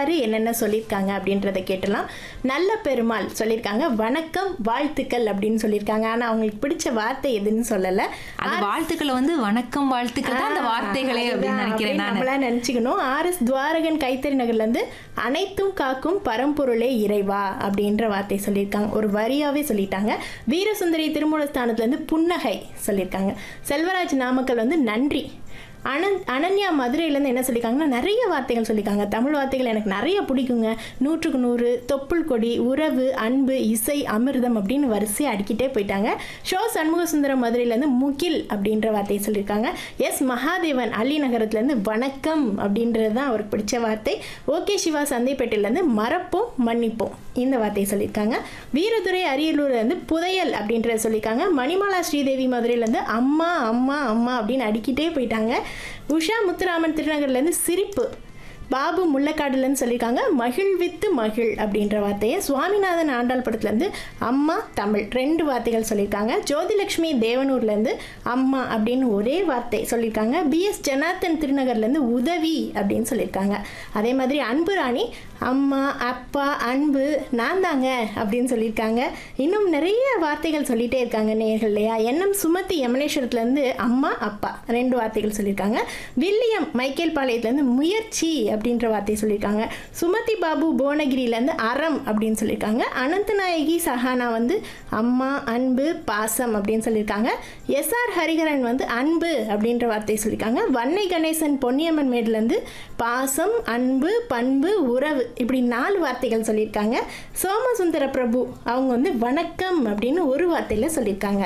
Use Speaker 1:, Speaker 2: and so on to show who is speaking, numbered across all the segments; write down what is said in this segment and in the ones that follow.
Speaker 1: யார் என்னென்ன சொல்லியிருக்காங்க அப்படின்றத கேட்டலாம் நல்ல பெருமாள் சொல்லியிருக்காங்க வணக்கம் வாழ்த்துக்கள் அப்படின்னு சொல்லியிருக்காங்க ஆனால் அவங்களுக்கு பிடிச்ச வார்த்தை எதுன்னு சொல்லலை
Speaker 2: அந்த வாழ்த்துக்களை வந்து வணக்கம் வாழ்த்துக்கள் தான் அந்த வார்த்தைகளே அப்படின்னு நினைக்கிறேன் நான்
Speaker 1: நம்மளா நினைச்சுக்கணும் ஆர் எஸ் துவாரகன் கைத்தறி நகர்ல இருந்து அனைத்தும் காக்கும் பரம்பொருளே இறைவா அப்படின்ற வார்த்தை சொல்லியிருக்காங்க ஒரு வரியாவே சொல்லிட்டாங்க வீரசுந்தரி திருமூலஸ்தானத்துல இருந்து புன்னகை சொல்லியிருக்காங்க செல்வராஜ் நாமக்கல் வந்து நன்றி அனந்த் அனன்யா மதுரையிலேருந்து என்ன சொல்லியிருக்காங்கன்னா நிறைய வார்த்தைகள் சொல்லியிருக்காங்க தமிழ் வார்த்தைகள் எனக்கு நிறைய பிடிக்குங்க நூற்றுக்கு நூறு தொப்புள் கொடி உறவு அன்பு இசை அமிர்தம் அப்படின்னு வரிசை அடிக்கிட்டே போயிட்டாங்க ஷோ சண்முக சுந்தரம் மதுரையிலேருந்து முகில் அப்படின்ற வார்த்தையை சொல்லியிருக்காங்க எஸ் மகாதேவன் அள்ளி நகரத்துலேருந்து வணக்கம் அப்படின்றது தான் அவருக்கு பிடிச்ச வார்த்தை ஓகே சிவா சந்தைப்பேட்டையிலேருந்து மறப்போம் மன்னிப்போம் இந்த வார்த்தையை சொல்லியிருக்காங்க வீரதுரை அரியலூர்லேருந்து புதையல் அப்படின்றத சொல்லியிருக்காங்க மணிமாலா ஸ்ரீதேவி மதுரையிலேருந்து அம்மா அம்மா அம்மா அப்படின்னு அடிக்கிட்டே போயிட்டாங்க உஷா முத்துராமன் திருநகர்லேருந்து சிரிப்பு பாபு முள்ளக்காடுலன்னு சொல்லியிருக்காங்க மகிழ்வித்து மகிழ் அப்படின்ற வார்த்தையை சுவாமிநாதன் ஆண்டாள் படத்துலேருந்து அம்மா தமிழ் ரெண்டு வார்த்தைகள் சொல்லியிருக்காங்க ஜோதிலட்சுமி தேவனூர்லேருந்து அம்மா அப்படின்னு ஒரே வார்த்தை சொல்லியிருக்காங்க பிஎஸ் ஜனார்த்தன் திருநகர்லேருந்து உதவி அப்படின்னு சொல்லியிருக்காங்க அதே மாதிரி அன்பு ராணி அம்மா அப்பா அன்பு நான் தாங்க அப்படின்னு சொல்லியிருக்காங்க இன்னும் நிறைய வார்த்தைகள் சொல்லிட்டே இருக்காங்க நேர்கள் இல்லையா எண்ணம் சுமத்தி யமனேஸ்வரத்துலேருந்து அம்மா அப்பா ரெண்டு வார்த்தைகள் சொல்லியிருக்காங்க வில்லியம் மைக்கேல் பாளையத்துலேருந்து முயற்சி அப்படின்ற வார்த்தை சொல்லியிருக்காங்க சுமதி பாபு புவனகிரியிலேருந்து அறம் அப்படின்னு சொல்லியிருக்காங்க அனந்தநாயகி சஹானா வந்து அம்மா அன்பு பாசம் அப்படின்னு சொல்லியிருக்காங்க எஸ்ஆர் ஹரிஹரன் வந்து அன்பு அப்படின்ற வார்த்தை சொல்லியிருக்காங்க வன்னை கணேசன் பொன்னியம்மன் மேட்லேருந்து பாசம் அன்பு பண்பு உறவு இப்படி நாலு வார்த்தைகள் சொல்லியிருக்காங்க சோமசுந்தர பிரபு அவங்க வந்து வணக்கம் அப்படின்னு ஒரு வார்த்தையில் சொல்லியிருக்காங்க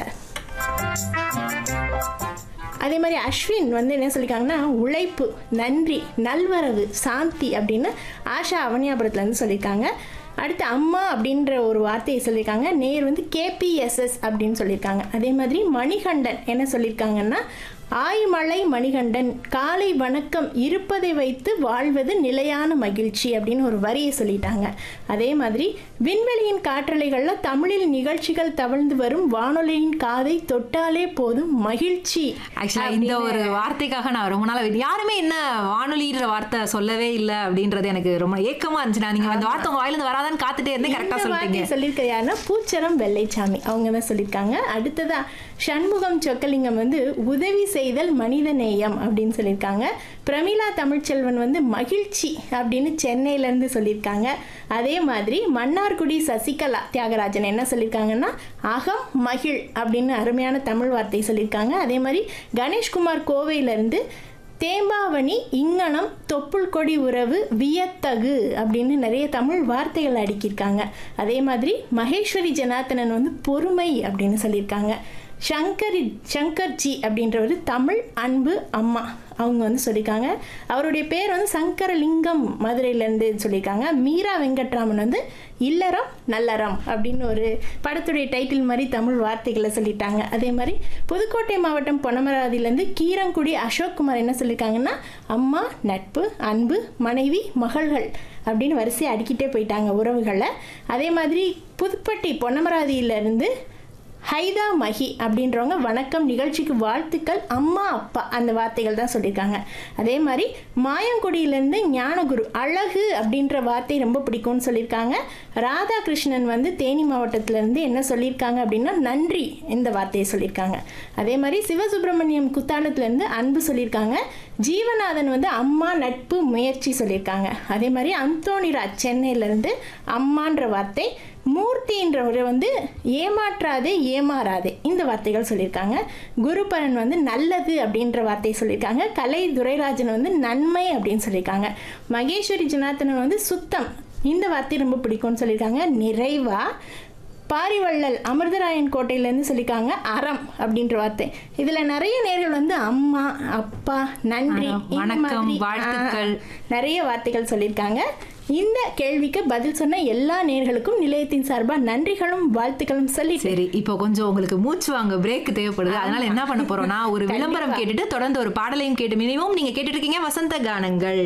Speaker 1: அதே மாதிரி அஸ்வின் வந்து என்ன சொல்லியிருக்காங்கன்னா உழைப்பு நன்றி நல்வரவு சாந்தி அப்படின்னு ஆஷா அவனியாபுரத்துலேருந்து சொல்லியிருக்காங்க அடுத்து அம்மா அப்படின்ற ஒரு வார்த்தையை சொல்லியிருக்காங்க நேர் வந்து கேபிஎஸ்எஸ் அப்படின்னு சொல்லியிருக்காங்க அதே மாதிரி மணிகண்டன் என்ன சொல்லியிருக்காங்கன்னா ஆய்மலை மணிகண்டன் காலை வணக்கம் இருப்பதை வைத்து வாழ்வது நிலையான மகிழ்ச்சி அப்படின்னு ஒரு வரியை சொல்லிட்டாங்க அதே மாதிரி விண்வெளியின் காற்றலைகளில் தமிழில் நிகழ்ச்சிகள் தவழ்ந்து வரும் வானொலியின் காதை தொட்டாலே போதும் மகிழ்ச்சி
Speaker 2: ஆக்சுவலா இந்த ஒரு வார்த்தைக்காக நான் ரொம்ப நாள் wait- யாருமே என்ன வானொலின்ற வார்த்தை சொல்லவே இல்லை அப்படின்றது எனக்கு ரொம்ப ஏக்கமா இருந்துச்சு நான் நீங்க அந்த வார்த்தை உங்க வாயிலிருந்து வராதான்னு காத்துட்டே இருந்தேன் கரெக்டா
Speaker 1: இந்த
Speaker 2: சொல்லிட்டீங்க
Speaker 1: வார்த்தையை சொல்லியிருக்க யாருன்னா பூச்சரம் வெள்ளைச்சாமி அவங்க தான் சொல்லியிருக்காங்க அடுத்ததா சண்முகம் சொக்கலிங்கம் வந்து உதவி செய்தல் மனித நேயம் அப்படின்னு சொல்லியிருக்காங்க பிரமிளா தமிழ்ச்செல்வன் வந்து மகிழ்ச்சி அப்படின்னு சென்னையிலேருந்து சொல்லியிருக்காங்க அதே மாதிரி மன்னார்குடி சசிகலா தியாகராஜன் என்ன சொல்லியிருக்காங்கன்னா அகம் மகிழ் அப்படின்னு அருமையான தமிழ் வார்த்தை சொல்லியிருக்காங்க அதே மாதிரி கணேஷ்குமார் கோவையிலேருந்து தேம்பாவணி இங்கனம் தொப்புள் கொடி உறவு வியத்தகு அப்படின்னு நிறைய தமிழ் வார்த்தைகள் அடுக்கியிருக்காங்க அதே மாதிரி மகேஸ்வரி ஜனார்த்தனன் வந்து பொறுமை அப்படின்னு சொல்லியிருக்காங்க சங்கரி சங்கர்ஜி அப்படின்றவர் தமிழ் அன்பு அம்மா அவங்க வந்து சொல்லியிருக்காங்க அவருடைய பேர் வந்து சங்கரலிங்கம் மதுரையிலேருந்து சொல்லியிருக்காங்க மீரா வெங்கட்ராமன் வந்து இல்லறம் நல்லறம் அப்படின்னு ஒரு படத்துடைய டைட்டில் மாதிரி தமிழ் வார்த்தைகளை சொல்லிட்டாங்க அதே மாதிரி புதுக்கோட்டை மாவட்டம் பொன்னமராதியிலேருந்து கீரங்குடி அசோக்குமார் என்ன சொல்லியிருக்காங்கன்னா அம்மா நட்பு அன்பு மனைவி மகள்கள் அப்படின்னு வரிசையை அடிக்கிட்டே போயிட்டாங்க உறவுகளை அதே மாதிரி புதுப்பட்டி பொன்னமராதியிலேருந்து ஹைதா மஹி அப்படின்றவங்க வணக்கம் நிகழ்ச்சிக்கு வாழ்த்துக்கள் அம்மா அப்பா அந்த வார்த்தைகள் தான் சொல்லியிருக்காங்க அதே மாதிரி மாயங்குடியிலேருந்து ஞானகுரு அழகு அப்படின்ற வார்த்தை ரொம்ப பிடிக்கும்னு சொல்லியிருக்காங்க ராதாகிருஷ்ணன் வந்து தேனி மாவட்டத்திலேருந்து என்ன சொல்லியிருக்காங்க அப்படின்னா நன்றி இந்த வார்த்தையை சொல்லியிருக்காங்க அதே மாதிரி சிவசுப்பிரமணியம் குத்தாலத்துலேருந்து அன்பு சொல்லியிருக்காங்க ஜீவநாதன் வந்து அம்மா நட்பு முயற்சி சொல்லியிருக்காங்க அதே மாதிரி அந்தோணிராஜ் சென்னையிலேருந்து அம்மான்ற வார்த்தை மூர்த்தின்றவர் வந்து ஏமாற்றாதே ஏமாறாதே இந்த வார்த்தைகள் சொல்லியிருக்காங்க குருபரன் வந்து நல்லது அப்படின்ற வார்த்தையை சொல்லியிருக்காங்க கலை துரைராஜன் வந்து நன்மை அப்படின்னு சொல்லியிருக்காங்க மகேஸ்வரி ஜனார்த்தனன் வந்து சுத்தம் இந்த வார்த்தை ரொம்ப பிடிக்கும்னு சொல்லியிருக்காங்க நிறைவா பாரிவள்ளல் அமிர்தராயன் கோட்டையிலேருந்து சொல்லியிருக்காங்க அறம் அப்படின்ற வார்த்தை இதில் நிறைய நேர்கள் வந்து அம்மா அப்பா நன்றி
Speaker 2: அறம்,
Speaker 1: இந்த
Speaker 2: வணக்கம்,
Speaker 1: மாதிரி,
Speaker 2: வாழ்த்துக்கள்.
Speaker 1: ஆ, நிறைய வார்த்தைகள் சொல்லியிருக்காங்க இந்த கேள்விக்கு பதில் சொன்ன எல்லா நேர்களுக்கும் நிலையத்தின் சார்பாக நன்றிகளும் வாழ்த்துக்களும் சொல்லி
Speaker 2: சரி இப்போ கொஞ்சம் உங்களுக்கு மூச்சு வாங்க பிரேக் தேவைப்படுது அதனால என்ன பண்ண போறோம்னா ஒரு விளம்பரம் கேட்டுட்டு தொடர்ந்து ஒரு பாடலையும் கேட்டு மினிமம் நீங்க கேட்டுட்டு இருக்கீங்க வசந்த கானங்கள்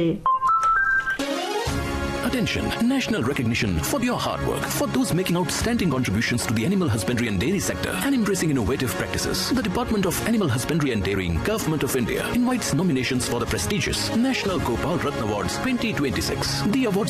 Speaker 3: Attention, national recognition for your hard work. For those making outstanding contributions to the animal husbandry and dairy sector and embracing innovative practices, the Department of Animal Husbandry and Dairying, Government of India, invites nominations for the prestigious National Gopal Ratna Awards 2026. The awards